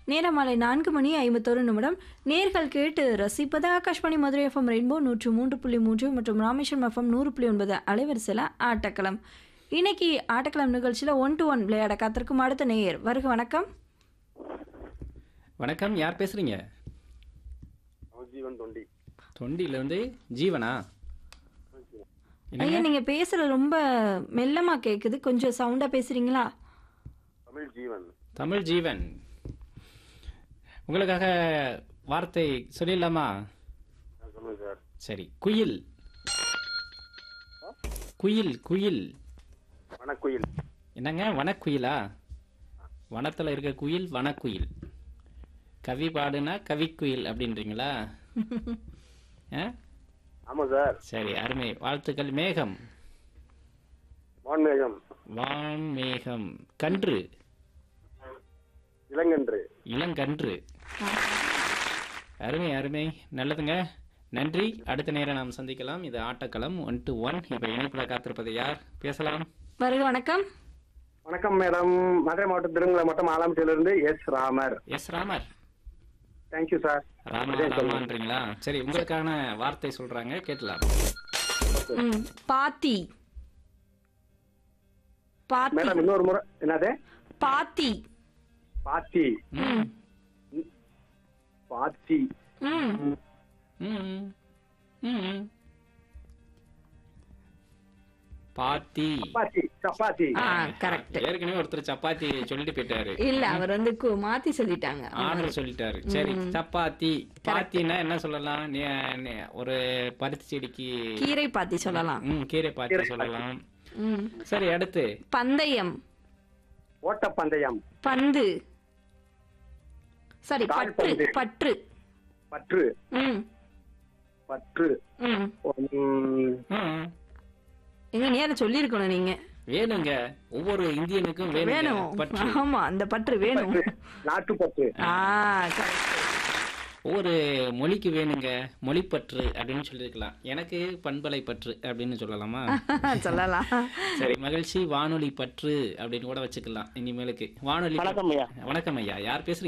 நேரம் மாலை நான்கு மணி ஐம்பத்தொரு நிமிடம் நேர்கள் கேட்டு ரசிப்பது ஆகாஷ்வாணி மதுரை எஃப்எம் ரெயின்போ நூற்று மூன்று புள்ளி மூன்று மற்றும் ராமேஸ்வரம் எஃப்எம் நூறு புள்ளி ஒன்பது அலைவரிசையில் ஆட்டக்களம் இன்னைக்கு ஆட்டக்களம் நிகழ்ச்சியில் ஒன் டு ஒன் விளையாட காத்திருக்கும் அடுத்த நேயர் வருக வணக்கம் வணக்கம் யார் பேசுறீங்க ஜீவன் தொண்டி தொண்டியிலேருந்து ஜீவனா ஐயா என்னங்க நீங்க பேசுறது ரொம்ப மெல்லமா கேக்குது கொஞ்சம் சவுண்டா பேசுறீங்களா தமிழ் ஜீவன் தமிழ் ஜீவன் உங்களுக்காக வார்த்தை சொல்லிடலாமா ஆ, சொல்லுங்க சார் சரி குயில் குயில் குயில் வனக்குயில் என்னங்க வனக்குயிலா வனத்தில் இருக்க குயில் வனக்குயில் கவி பாடுனா கவிக்குயில் அப்படின்றீங்களா ஆ ஆமா சார் சரி அருமை வாழ்த்துக்கள் மேகம் வான்மேகம் வான்மேகம் கன்று இளங்கன்று இளங்கன்று அருமை அருமை நல்லதுங்க நன்றி அடுத்த நேரம் நாம் சந்திக்கலாம் இது ஆட்டக்களம் ஒன் டு ஒன் இப்போ இணைப்பில் காத்திருப்பது யார் பேசலாம் வருக வணக்கம் வணக்கம் மேடம் மதுரை மாவட்டம் திருமலை மாவட்டம் ஆலாம்பட்டியிலிருந்து S Ramar S Ramar thank you sir Rama ராமான்றீங்களா சரி உங்களுக்கான வார்த்தை சொல்றாங்க கேட்கலாம் ம், பாத்தி பாத்தி மேடம் இன்னொரு முறை என்னது பாத்தி பாத்தி ம், பாத்தி ம் ம், ம். பாத்தி சப்பாத்தி சப்பாத்தி ஆ கரெக்ட் ஏற்கனவே ஒருத்தர் சப்பாத்தி சொல்லிட்டு போயிட்டாரு இல்ல அவர் வந்து கு- மாத்தி சொல்லிட்டாங்க ஆர்டர் சொல்லிட்டாரு சரி சப்பாத்தி பாத்தின்னா என்ன சொல்லலாம் நீ- நீ- ஒரு பருத்தி செடிக்கு கீரை பாத்தி சொல்லலாம் ம் கீரை பாத்தி சொல்லலாம் ம் சரி அடுத்து பந்தயம் ஓட்டப்பந்தயம் பந்து சரி பற்று கால்பந்து. பற்று பற்று ம் பற்று ம் உம், ம், எங்க நேரம் சொல்லியிருக்கணும் நீங்க வேணுங்க ஒவ்வொரு இந்தியனுக்கும் வேணுங்க வேணும் பற்று ஆமா அந்த பற்று வேணும் நாட்டுப்பற்று ஆ correct. ஒவ்வொரு மொழிக்கு வேணுங்க மொழிப்பற்று அப்படின்னு சொல்லியிருக்கலாம் எனக்கு பண்பலை பற்று அப்படின்னு சொல்லலாமா சொல்லலாம் சரி மகிழ்ச்சி வானொலி பற்று அப்படின்னு கூட வச்சுக்கலாம் இனிமேலுக்கு வானொலி வணக்கம் ஐயா வணக்கம் ஐயா யார் பேசுறீங்க